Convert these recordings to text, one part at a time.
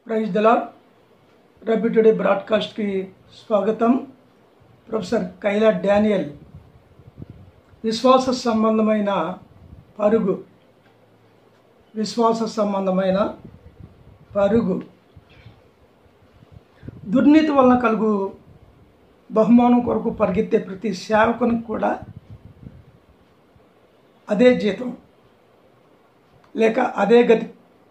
praise the lord రబీ today బ్రాడ్కాస్ట్కి స్వాగతం ప్రొఫెసర్ కైలా డానియల్ విశ్వాస సంబంధమైన పరుగు విశ్వాస సంబంధమైన పరుగు దుర్నీతి వలన కలుగు బహుమానం కొరకు పరిగెత్తే ప్రతి సేవకునికి కూడా అదే జీతం లేక అదే గతి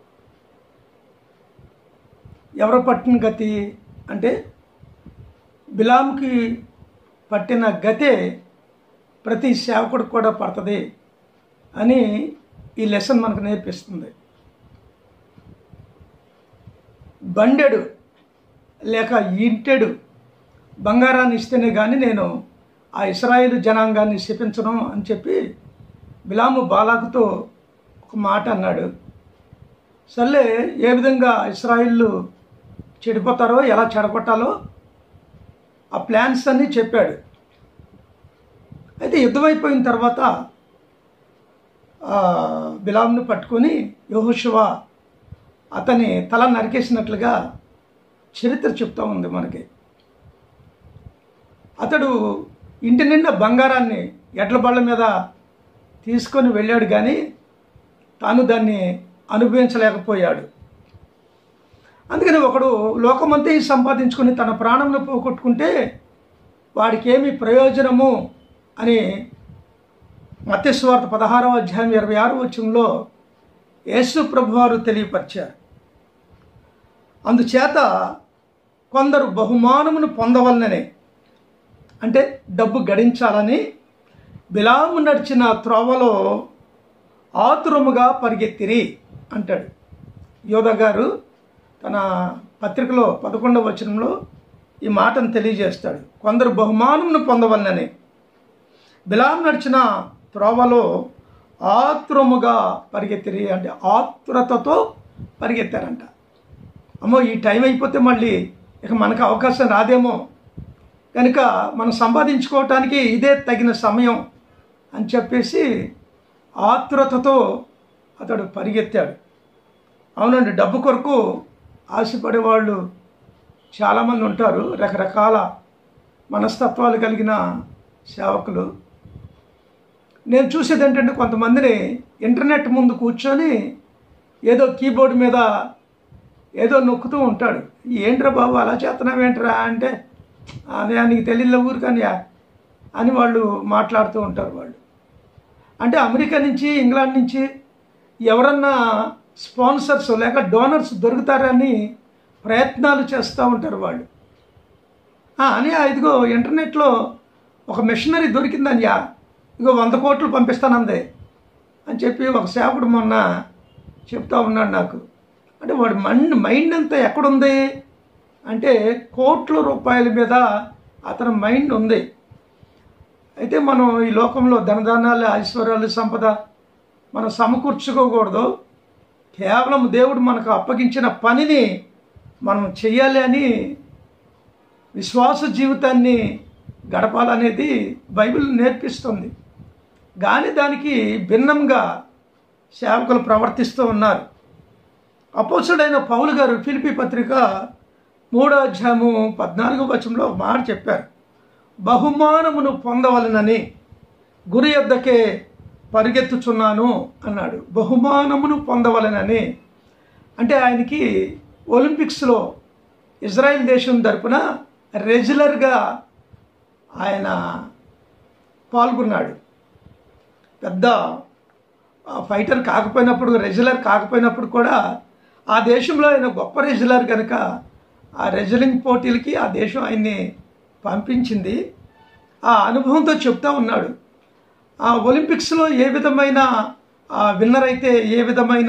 ఎవరు పట్టిన గతి అంటే బిలాంకి పట్టిన గతే ప్రతి సేవకుడికి కూడా పడుతుంది అని ఈ లెసన్ మనకు నేర్పిస్తుంది బండెడు లేక ఇంటెడు బంగారాన్ని ఇస్తేనే కానీ నేను ఆ ఇస్రాయేల్ జనాంగాన్ని శపించను అని చెప్పి బిలాము బాలాకుతో ఒక మాట అన్నాడు సర్లే ఏ విధంగా ఇస్రాయిల్లు చెడిపోతారో ఎలా చెడగొట్టాలో ఆ ప్లాన్స్ అన్నీ చెప్పాడు అయితే యుద్ధం అయిపోయిన తర్వాత బిలాంను పట్టుకొని యహోశివ అతని తల నరికేసినట్లుగా చరిత్ర చెప్తూ ఉంది మనకి అతడు ఇంటి నిండా బంగారాన్ని ఎడ్ల బళ్ళ మీద తీసుకొని వెళ్ళాడు కానీ తాను దాన్ని అనుభవించలేకపోయాడు అందుకని ఒకడు లోకమంతా సంపాదించుకొని తన ప్రాణంలో పోగొట్టుకుంటే వాడికి ఏమి ప్రయోజనము అని మత్స్వార్త పదహారవ అధ్యాయం ఇరవై ఆరు వచ్చంలో యేసు ప్రభువారు తెలియపరిచారు అందుచేత కొందరు బహుమానమును పొందవలనని అంటే డబ్బు గడించాలని బిలాము నడిచిన త్రోవలో ఆతురముగా పరిగెత్తిరి అంటాడు యోధ గారు తన పత్రికలో పదకొండవ వచనంలో ఈ మాటను తెలియజేస్తాడు కొందరు బహుమానమును పొందవలనని బిలాం నడిచిన త్రోవలో ఆతురముగా పరిగెత్తిరి అంటే ఆతురతతో పరిగెత్తారంట అమ్మో ఈ టైం అయిపోతే మళ్ళీ ఇక మనకు అవకాశం రాదేమో కనుక మనం సంపాదించుకోవటానికి ఇదే తగిన సమయం అని చెప్పేసి ఆతురతతో అతడు పరిగెత్తాడు అవునండి డబ్బు కొరకు ఆశపడే వాళ్ళు చాలామంది ఉంటారు రకరకాల మనస్తత్వాలు కలిగిన సేవకులు నేను చూసేది ఏంటంటే కొంతమందిని ఇంటర్నెట్ ముందు కూర్చొని ఏదో కీబోర్డ్ మీద ఏదో నొక్కుతూ ఉంటాడు ఏంట్రా బాబు అలా చేస్తున్నావేంట్రా అంటే అదే నీకు తెలియదు ఊరు కానీ అని వాళ్ళు మాట్లాడుతూ ఉంటారు వాళ్ళు అంటే అమెరికా నుంచి ఇంగ్లాండ్ నుంచి ఎవరన్నా స్పాన్సర్స్ లేక డోనర్స్ దొరుకుతారని ప్రయత్నాలు చేస్తూ ఉంటారు వాళ్ళు అని ఇదిగో ఇంటర్నెట్లో ఒక మిషనరీ దొరికిందని యా ఇగో వంద కోట్లు పంపిస్తానందే అని చెప్పి ఒక సేవకుడు మొన్న చెప్తా ఉన్నాడు నాకు అంటే వాడి మైండ్ మైండ్ అంతా ఎక్కడుంది అంటే కోట్ల రూపాయల మీద అతని మైండ్ ఉంది అయితే మనం ఈ లోకంలో ధనదానాలు ఐశ్వర్యాలు సంపద మనం సమకూర్చుకోకూడదు కేవలం దేవుడు మనకు అప్పగించిన పనిని మనం చెయ్యాలి అని విశ్వాస జీవితాన్ని గడపాలనేది బైబిల్ నేర్పిస్తుంది కానీ దానికి భిన్నంగా సేవకులు ప్రవర్తిస్తూ ఉన్నారు అపోసుడైన పౌలు గారు ఫిలిపి పత్రిక మూడో అధ్యాయము పద్నాలుగో వచనంలో ఒక మాట చెప్పారు బహుమానమును పొందవలనని గురి యొద్దకే పరిగెత్తుచున్నాను అన్నాడు బహుమానమును పొందవలనని అంటే ఆయనకి ఒలింపిక్స్లో ఇజ్రాయెల్ దేశం తరపున రెగ్యులర్గా ఆయన పాల్గొన్నాడు పెద్ద ఫైటర్ కాకపోయినప్పుడు రెజ్యులర్ కాకపోయినప్పుడు కూడా ఆ దేశంలో ఆయన గొప్ప రెజ్యులర్ కనుక ఆ రెజ్లింగ్ పోటీలకి ఆ దేశం ఆయన్ని పంపించింది ఆ అనుభవంతో చెప్తా ఉన్నాడు ఆ ఒలింపిక్స్లో ఏ విధమైన విన్నర్ అయితే ఏ విధమైన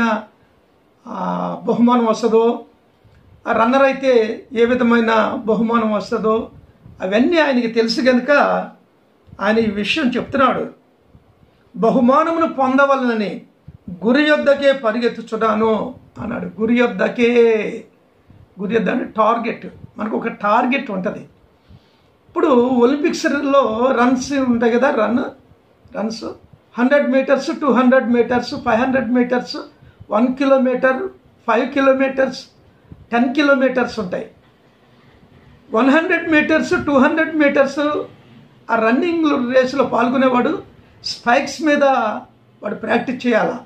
బహుమానం వస్తుందో ఆ రన్నర్ అయితే ఏ విధమైన బహుమానం వస్తుందో అవన్నీ ఆయనకి తెలుసు కనుక ఆయన ఈ విషయం చెప్తున్నాడు బహుమానమును పొందవలనని గురి యొద్దకే పరిగెత్తుచున్నాను అన్నాడు గురి యొద్దకే గురి యొద్ద అంటే టార్గెట్ మనకు ఒక టార్గెట్ ఉంటుంది ఇప్పుడు ఒలింపిక్స్లో రన్స్ ఉంటాయి కదా run runs hundred metres two hundred metres five hundred metres one kilometre five kilometres ten kilometres ఉంటాయి one hundred metres two hundred metres ఆ రన్నింగ్ రేసులో పాల్గొనేవాడు స్పైక్స్ మీద వాడు ప్రాక్టీస్ చేయాలా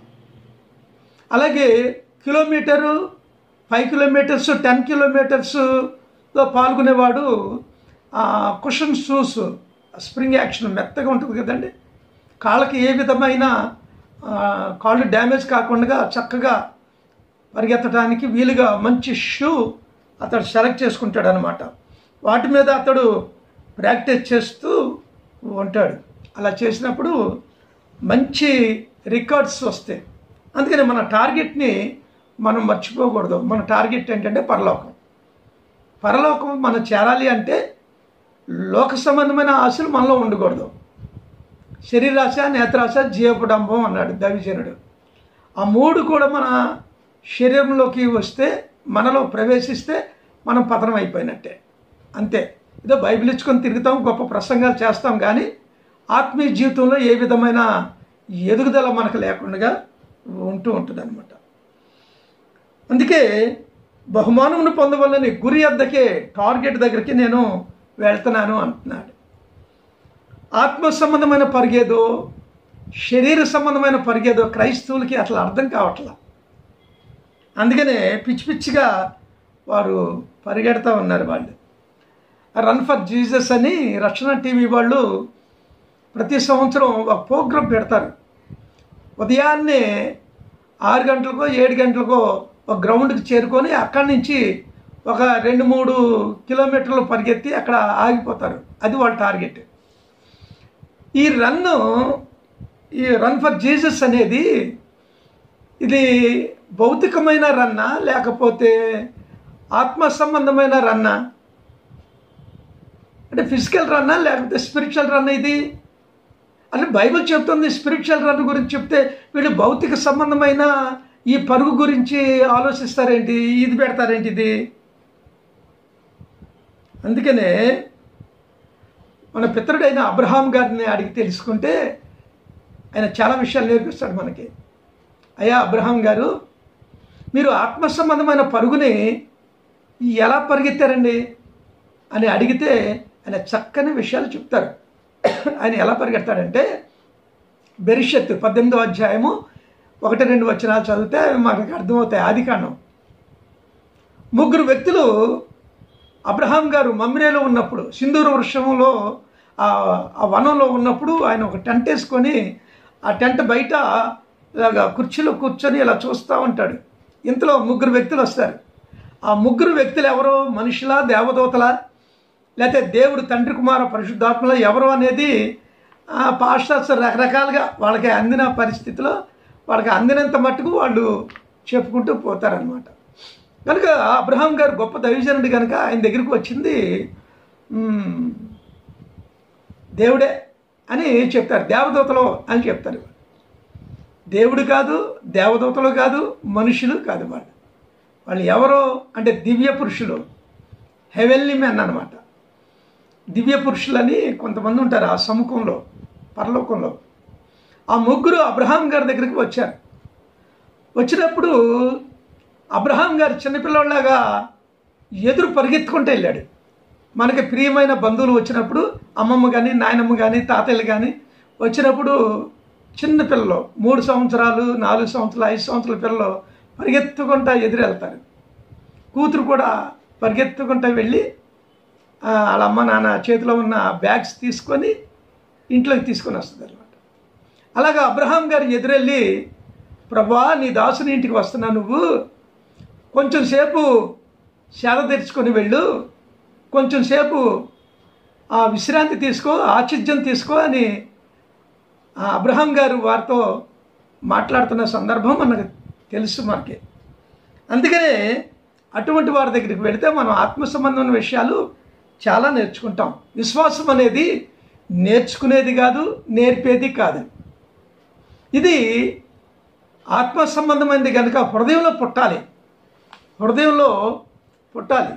అలాగే కిలోమీటరు ఫైవ్ కిలోమీటర్స్ టెన్ కిలోమీటర్స్లో పాల్గొనేవాడు కుషన్ షూస్ స్ప్రింగ్ యాక్షన్ మెత్తగా ఉంటుంది కదండి కాళ్ళకి ఏ విధమైన ఆ, కాళ్ళు డ్యామేజ్ కాకుండా చక్కగా పరిగెత్తడానికి వీలుగా మంచి షూ అతడు సెలెక్ట్ చేసుకుంటాడు అనమాట వాటి మీద అతడు ప్రాక్టీస్ చేస్తూ ఉంటాడు అలా చేసినప్పుడు మంచి రికార్డ్స్ వస్తాయి అందుకని మన టార్గెట్ని మనం మర్చిపోకూడదు మన టార్గెట్ ఏంటంటే పరలోకం పరలోకం మనం చేరాలి అంటే లోక సంబంధమైన ఆశలు మనలో ఉండకూడదు శరీరాశ నేత్రాశ జీవపుడంబం అన్నాడు దవిజనుడు ఆ మూడు కూడా మన శరీరంలోకి వస్తే మనలో ప్రవేశిస్తే మనం పతనం అయిపోయినట్టే అంతే ఏదో బైబిల్ ఇచ్చుకొని తిరుగుతాం గొప్ప ప్రసంగాలు చేస్తాం కానీ ఆత్మీయ జీవితంలో ఏ విధమైన ఎదుగుదల మనకు లేకుండా ఉంటూ ఉంటుంది అనమాట అందుకే బహుమానమును పొందవలని గురి అద్దకే టార్గెట్ దగ్గరికి నేను వెళ్తున్నాను అంటున్నాడు ఆత్మ సంబంధమైన పరిగేదో శరీర సంబంధమైన పరిగేదో క్రైస్తవులకి అసలు అర్థం కావట్లా అందుకనే పిచ్చి పిచ్చిగా వారు పరిగెడతా ఉన్నారు వాళ్ళు రన్ ఫర్ జీసస్ అని రక్షణ టీవీ వాళ్ళు ప్రతి సంవత్సరం ఒక ప్రోగ్రాం పెడతారు ఉదయాన్నే ఆరు గంటలకో ఏడు గంటలకో ఒక గ్రౌండ్కి చేరుకొని అక్కడి నుంచి ఒక రెండు మూడు కిలోమీటర్లు పరిగెత్తి అక్కడ ఆగిపోతారు అది వాళ్ళ టార్గెట్ ఈ రన్ను ఈ రన్ ఫర్ జీసస్ అనేది ఇది భౌతికమైన రన్నా లేకపోతే ఆత్మ సంబంధమైన రన్నా అంటే ఫిజికల్ రన్నా లేకపోతే స్పిరిచువల్ రన్ ఇది అంటే బైబిల్ చెప్తుంది స్పిరిచువల్ రన్ గురించి చెప్తే వీళ్ళు భౌతిక సంబంధమైన ఈ పరుగు గురించి ఆలోచిస్తారేంటి ఇది పెడతారేంటి ఇది అందుకనే మన పితరుడైన అబ్రహాం గారిని అడిగి తెలుసుకుంటే ఆయన చాలా విషయాలు నేర్పిస్తాడు మనకి అయ్యా అబ్రహాం గారు మీరు ఆత్మ సంబంధమైన పరుగుని ఎలా పరిగెత్తారండి అని అడిగితే ఆయన చక్కని విషయాలు చెప్తారు ఆయన ఎలా పరిగెడతాడంటే బెరిషత్తు పద్దెనిమిదో అధ్యాయము ఒకటి రెండు వచనాలు చదివితే మనకు అర్థమవుతాయి ఆది కాండం ముగ్గురు వ్యక్తులు అబ్రహాం గారు మమ్రేలో ఉన్నప్పుడు సింధూర వృక్షంలో ఆ ఆ వనంలో ఉన్నప్పుడు ఆయన ఒక టెంట్ వేసుకొని ఆ టెంట్ బయట ఇలాగ కుర్చీలో కూర్చొని ఇలా చూస్తూ ఉంటాడు ఇంతలో ముగ్గురు వ్యక్తులు వస్తారు ఆ ముగ్గురు వ్యక్తులు ఎవరో మనుషులా దేవదూతలా లేకపోతే దేవుడు తండ్రి కుమార పరిశుద్ధాత్మల ఎవరు అనేది ఆ పాస్టర్స్ రకరకాలుగా వాళ్ళకి అందిన పరిస్థితిలో వాళ్ళకి అందినంత మట్టుకు వాళ్ళు చెప్పుకుంటూ పోతారనమాట కనుక అబ్రహాం గారు గొప్ప దైవజనుడు కనుక ఆయన దగ్గరికి వచ్చింది మ్మ్, దేవుడే అని చెప్తారు దేవదూతలు అని చెప్తారు దేవుడు కాదు దేవదూతలు కాదు మనుషులు కాదు వాళ్ళు వాళ్ళు ఎవరో అంటే దివ్య పురుషులు హెవెన్లీ మెన్ అనమాట దివ్య పురుషులని కొంతమంది ఉంటారు ఆ సముఖంలో పరలోకంలో ఆ ముగ్గురు అబ్రహాం గారి దగ్గరికి వచ్చారు వచ్చినప్పుడు అబ్రహాం గారు చిన్నపిల్లలాగా ఎదురు పరిగెత్తుకుంటూ వెళ్ళాడు మనకి ప్రియమైన బంధువులు వచ్చినప్పుడు అమ్మమ్మ కానీ నాయనమ్మ కానీ తాతయ్యలు కానీ వచ్చినప్పుడు చిన్న పిల్లలు మూడు సంవత్సరాలు నాలుగు సంవత్సరాలు ఐదు సంవత్సరాల పిల్లలు పరిగెత్తుకుంటా ఎదురు వెళ్తారు కూతురు కూడా పరిగెత్తుకుంటా వెళ్ళి ఆ, వాళ్ళ అమ్మ నాన్న చేతిలో ఉన్న బ్యాగ్స్ తీసుకొని ఇంట్లోకి తీసుకొని వస్తుంది అనమాట అలాగా అబ్రహాం గారు ఎదురెళ్ళి ప్రభా నీ దాసుని ఇంటికి వస్తున్నా నువ్వు కొంచెం సేపు సేద తెరుచుకొని వెళ్ళు కొంచెం సేపు ఆ విశ్రాంతి తీసుకో ఆతిథ్యం తీసుకో అని ఆ అబ్రహాం గారు వారితో మాట్లాడుతున్న సందర్భం మనకు తెలుసు మనకి అందుకనే అటువంటి వారి దగ్గరికి వెళితే మనం ఆత్మ సంబంధమైన విషయాలు చాలా నేర్చుకుంటాం విశ్వాసం అనేది నేర్చుకునేది కాదు నేర్పేది కాదు ఇది ఆత్మ సంబంధమైనది కనుక హృదయంలో పుట్టాలి హృదయంలో పుట్టాలి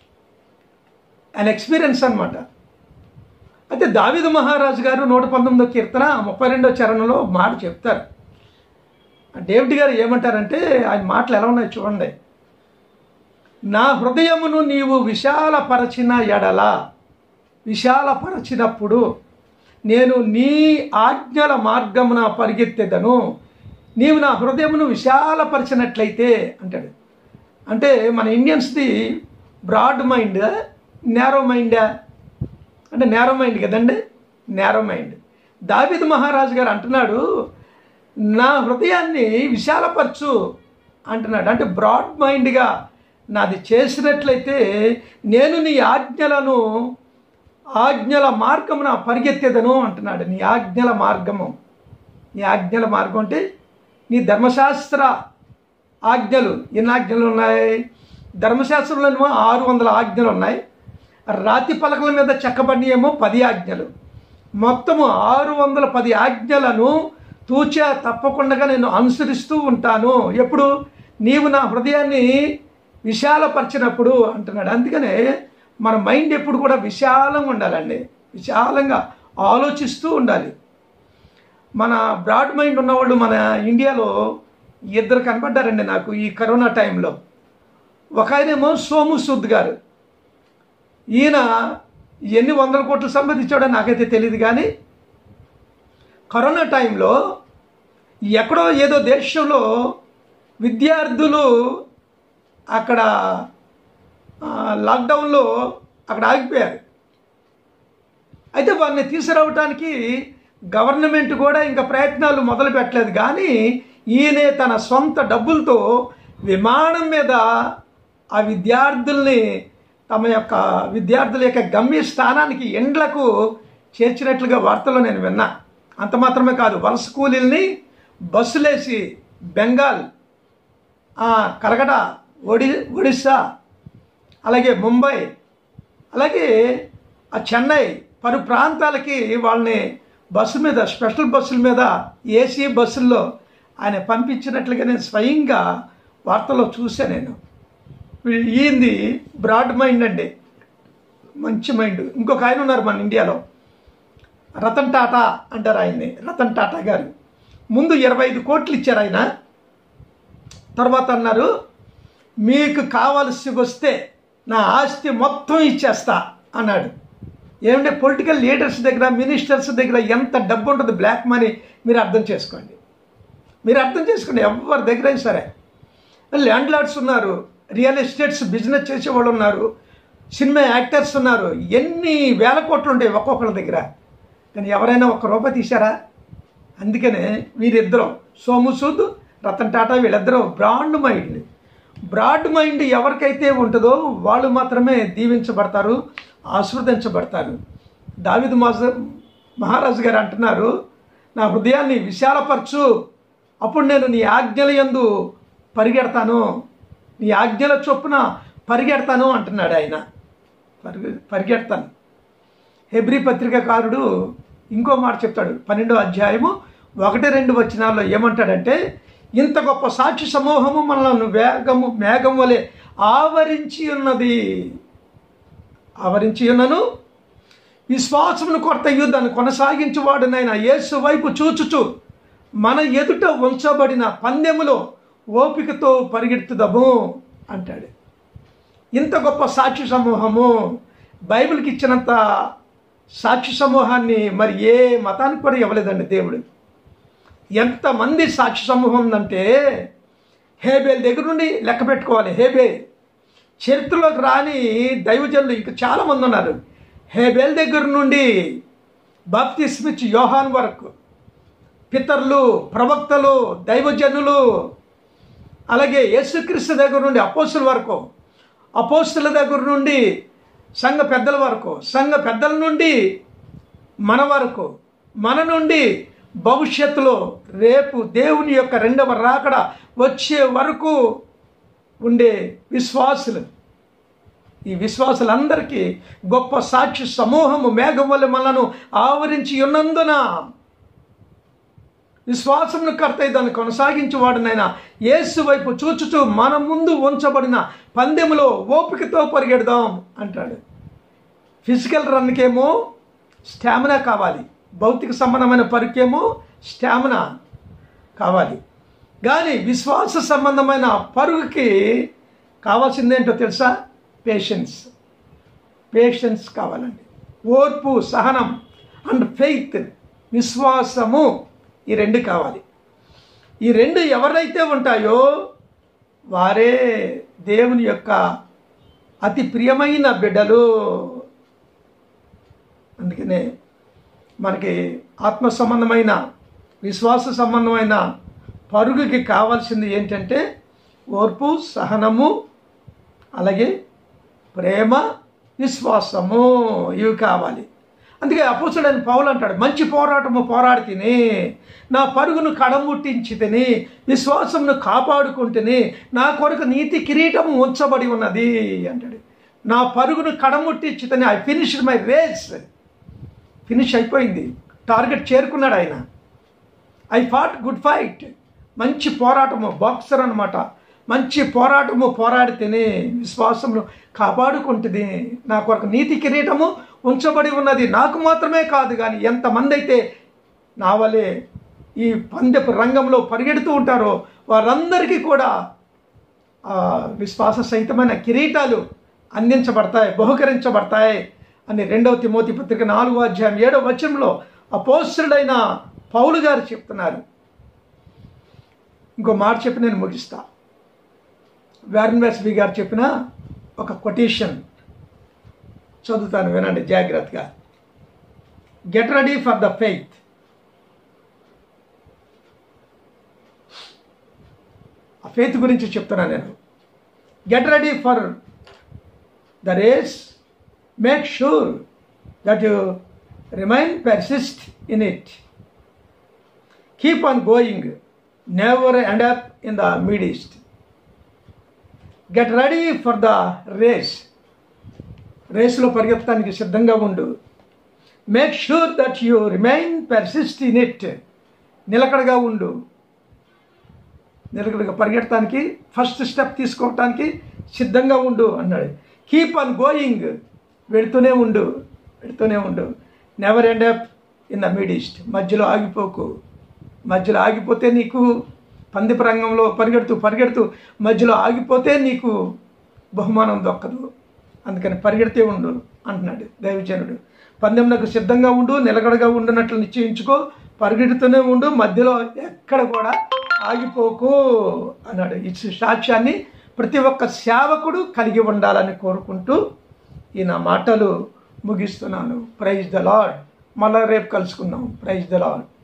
ఆయన ఎక్స్పీరియన్స్ అనమాట అయితే దావిద మహారాజు గారు నూట పంతొమ్మిదో కీర్తన ముప్పై రెండో చరణంలో ఒక మాట చెప్తారు డేవిడ్ గారు ఏమంటారంటే ఆయన మాటలు ఎలా ఉన్నాయో చూడండి నా హృదయమును నీవు విశాలపరచిన ఎడల విశాలపరచినప్పుడు నేను నీ ఆజ్ఞల మార్గమున పరిగెత్తెదను నీవు నా హృదయమును విశాలపరిచినట్లయితే అంటాడు అంటే మన ఇండియన్స్ది బ్రాడ్ మైండ్ నేరో మైండా అంటే నేరో మైండ్ కదండి నేరో మైండ్ దావిద్ మహారాజు గారు అంటున్నాడు నా హృదయాన్ని విశాలపరచు అంటున్నాడు అంటే బ్రాడ్ మైండ్గా నాది చేసినట్లయితే నేను నీ ఆజ్ఞలను ఆజ్ఞల మార్గమున పరిగెత్తేదను అంటున్నాడు నీ ఆజ్ఞల మార్గము నీ ఆజ్ఞల మార్గం అంటే నీ ధర్మశాస్త్ర ఆజ్ఞలు ఎన్ని ఆజ్ఞలు ఉన్నాయి ధర్మశాస్త్రంలో ఆరు వందల ఆజ్ఞలు ఉన్నాయి రాతి పలకల మీద చెక్కబడి ఏమో పది ఆజ్ఞలు మొత్తము ఆరు వందల పది ఆజ్ఞలను తూచా తప్పకుండా నేను అనుసరిస్తూ ఉంటాను ఎప్పుడు నీవు నా హృదయాన్ని విశాలపరిచినప్పుడు అంటున్నాడు అందుకనే మన మైండ్ ఎప్పుడు కూడా విశాలంగా ఉండాలండి విశాలంగా ఆలోచిస్తూ ఉండాలి మన బ్రాడ్ మైండ్ ఉన్నవాళ్ళు మన ఇండియాలో ఇద్దరు కనపడ్డారండి నాకు ఈ కరోనా టైంలో ఒక ఆయనేమో సోము సూద్ గారు ఈయన ఎన్ని వందల కోట్లు సంపాదించాడో నాకైతే తెలియదు కానీ కరోనా టైంలో ఎక్కడో ఏదో దేశంలో విద్యార్థులు అక్కడ ఆ, లాక్డౌన్లో అక్కడ ఆగిపోయారు అయితే వారిని తీసుకురావడానికి గవర్నమెంట్ కూడా ఇంకా ప్రయత్నాలు మొదలు పెట్టలేదు కానీ ఈయనే తన సొంత డబ్బులతో విమానం మీద ఆ విద్యార్థుల్ని తమ యొక్క విద్యార్థుల యొక్క గమ్య స్థానానికి ఎండ్లకు చేర్చినట్లుగా వార్తలో నేను విన్నా అంత మాత్రమే కాదు వలస కూలీల్ని బస్సులేసి బెంగాల్ ఆ, కలకట ఒడి ఒడిస్సా అలాగే ముంబై అలాగే ఆ చెన్నై పలు ప్రాంతాలకి వాళ్ళని బస్సు మీద స్పెషల్ బస్సుల మీద ఏసీ బస్సుల్లో ఆయన పంపించినట్లుగా నేను స్వయంగా వార్తలో చూశాను నేను వీ- ఈయనది బ్రాడ్ మైండ్ అండి మంచి మైండ్ ఇంకొక ఆయన ఉన్నారు మన ఇండియాలో రతన్ టాటా అంటారు ఆయన్ని రతన్ టాటా గారు ముందు ఇరవై ఐదు కోట్లు ఇచ్చారు ఆయన తర్వాత అన్నారు మీకు కావలసి వస్తే నా ఆస్తి మొత్తం ఇచ్చేస్తా అన్నాడు ఏమంటే పొలిటికల్ లీడర్స్ దగ్గర మినిస్టర్స్ దగ్గర ఎంత డబ్బు ఉంటుంది బ్లాక్ మనీ మీరు అర్థం చేసుకోండి మీరు అర్థం చేసుకోండి ఎవరి దగ్గర అయినా సరే ల్యాండ్ లార్డ్స్ ఉన్నారు రియల్ ఎస్టేట్స్ బిజినెస్ చేసేవాళ్ళు ఉన్నారు సినిమా యాక్టర్స్ ఉన్నారు ఎన్ని వేల కోట్లు ఉంటాయి ఒక్కొక్కరి దగ్గర కానీ ఎవరైనా ఒక్క రూపాయి తీశారా అందుకనే వీరిద్దరం సోము సూద్ రతన్ టాటా వీళ్ళిద్దరూ బ్రాండ్ మైండ్ బ్రాడ్ మైండ్ ఎవరికైతే ఉంటుందో వాళ్ళు మాత్రమే దీవించబడతారు ఆస్వాదించబడతారు దావిద్ మాజ మహారాజు గారు అంటున్నారు నా హృదయాన్ని విశాలపరచు అప్పుడు నేను నీ ఆజ్ఞల యందు పరిగెడతాను నీ ఆజ్ఞల చొప్పున పరిగెడతాను అంటున్నాడు ఆయన పరిగె పరిగెడతాను హెబ్రి పత్రికాకారుడు ఇంకో మాట చెప్తాడు పన్నెండో అధ్యాయము ఒకటి రెండు వచనాల్లో ఏమంటాడంటే ఇంత గొప్ప సాక్షి సమూహము మనల్ని వేగము మేఘం వలె ఆవరించి ఉన్నది ఆవరించి ఉన్నను విశ్వాసమును కొరత యుద్ధాన్ని కొనసాగించువాడు నాయన యేసు వైపు చూచుచు మన ఎదుట ఉంచబడిన పందెములో ఓపికతో పరిగెత్తుదము అంటాడు ఇంత గొప్ప సాక్షి సమూహము బైబిల్కి ఇచ్చినంత సాక్షి సమూహాన్ని మరి ఏ మతానికి కూడా ఇవ్వలేదండి దేవుడు ఎంతమంది సాక్షి సమూహం ఉందంటే హేబేల్ దగ్గర నుండి లెక్క పెట్టుకోవాలి హేబేల్ చరిత్రలోకి రాని దైవజనులు ఇంకా చాలామంది ఉన్నారు హేబేల్ దగ్గర నుండి బాప్తిస్మిచ్ యోహాన్ వరకు పితరులు ప్రవక్తలు దైవజనులు అలాగే యేసుక్రీస్తు దగ్గర నుండి అపోస్తుల వరకు అపోస్తుల దగ్గర నుండి సంఘ పెద్దల వరకు సంఘ పెద్దల నుండి మన వరకు మన నుండి భవిష్యత్తులో రేపు దేవుని యొక్క రెండవ రాకడ వచ్చే వరకు ఉండే విశ్వాసులు ఈ విశ్వాసులందరికీ గొప్ప సాక్షి సమూహము మేఘం వల్ల మనను ఆవరించి ఉన్నందున విశ్వాసమును కర్తయి దాన్ని కొనసాగించేవాడునైనా యేసు వైపు చూచుచూ మన ముందు ఉంచబడిన పందెములో ఓపికతో పరిగెడదాం అంటాడు ఫిజికల్ రన్కేమో స్టామినా కావాలి భౌతిక సంబంధమైన పరుకేమో స్టామినా కావాలి కానీ విశ్వాస సంబంధమైన పరుగుకి కావాల్సిందేంటో తెలుసా పేషెన్స్ పేషెన్స్ కావాలండి ఓర్పు సహనం అండ్ ఫెయిత్ విశ్వాసము ఈ రెండు కావాలి ఈ రెండు ఎవరైతే ఉంటాయో వారే దేవుని యొక్క అతి ప్రియమైన బిడ్డలు అందుకనే మనకి ఆత్మ సంబంధమైన విశ్వాస సంబంధమైన పరుగుకి కావాల్సింది ఏంటంటే ఓర్పు సహనము అలాగే ప్రేమ విశ్వాసము ఇవి కావాలి అందుకే అపోసుడని పౌలు అంటాడు మంచి పోరాటము పోరాడి తిని నా పరుగును కడముట్టించి తిని విశ్వాసమును కాపాడుకుంటుని నా కొరకు నీతి కిరీటము ఉంచబడి ఉన్నది అంటాడు నా పరుగును కడముట్టించి తిని I finished my race finish అయిపోయింది టార్గెట్ చేరుకున్నాడు ఆయన ఐ ఫాట్ గుడ్ ఫైట్ మంచి పోరాటము బాక్సర్ అనమాట మంచి పోరాటము పోరాడితేనే విశ్వాసమును కాపాడుకుంటుంది నా కొరకు నీతి కిరీటము ఉంచబడి ఉన్నది నాకు మాత్రమే కాదు కానీ ఎంతమంది అయితే నా వలె ఈ పందెపు రంగంలో పరిగెడుతూ ఉంటారో వారందరికీ కూడా ఆ విశ్వాస సహితమైన కిరీటాలు అందించబడతాయి బహుకరించబడతాయి అని రెండవ తిమోతి పత్రిక నాలుగో అధ్యాయం ఏడవ వచనంలో అపోస్తుడైన పౌలు గారు చెప్తున్నారు ఇంకో మాట చెప్పి నేను ముగిస్తా వ్యారన్ వెస్బీ గారు చెప్పిన ఒక కొటేషన్ చదువుతాను వినండి జాగ్రత్తగా get ready for the faith ఆ ఫెయిత్ గురించి చెప్తున్నాను నేను get ready for the race make sure that you remain persist in it keep on going never end up in the midst get ready for the race రేస్లో పరిగెత్తడానికి సిద్ధంగా ఉండు make sure that you remain persist in it నిలకడగా ఉండు నిలకడగా పరిగెత్తడానికి first step తీసుకోవటానికి సిద్ధంగా ఉండు అన్నాడు కీప్ ఆన్ గోయింగ్ వెళుతూనే ఉండు వెళుతూనే ఉండు never end up in the midst మధ్యలో ఆగిపోకు మధ్యలో ఆగిపోతే నీకు పందిప రంగంలో పరిగెడుతూ పరిగెడుతూ మధ్యలో ఆగిపోతే నీకు బహుమానం దొక్కదు అందుకని పరిగెడితే ఉండు అంటున్నాడు దైవజనుడు పందెంలకు సిద్ధంగా ఉండు నిలకడగా ఉండునట్లు నిశ్చయించుకో పరిగెడుతూనే ఉండు మధ్యలో ఎక్కడ కూడా ఆగిపోకు అన్నాడు ఈ సాక్ష్యాన్ని ప్రతి ఒక్క సేవకుడు కలిగి ఉండాలని కోరుకుంటూ ఈ నా మాటలు ముగిస్తున్నాను ప్రైజ్ ద లాడ్ మళ్ళా రేపు కలుసుకుందాం ప్రైజ్ ద లాడ్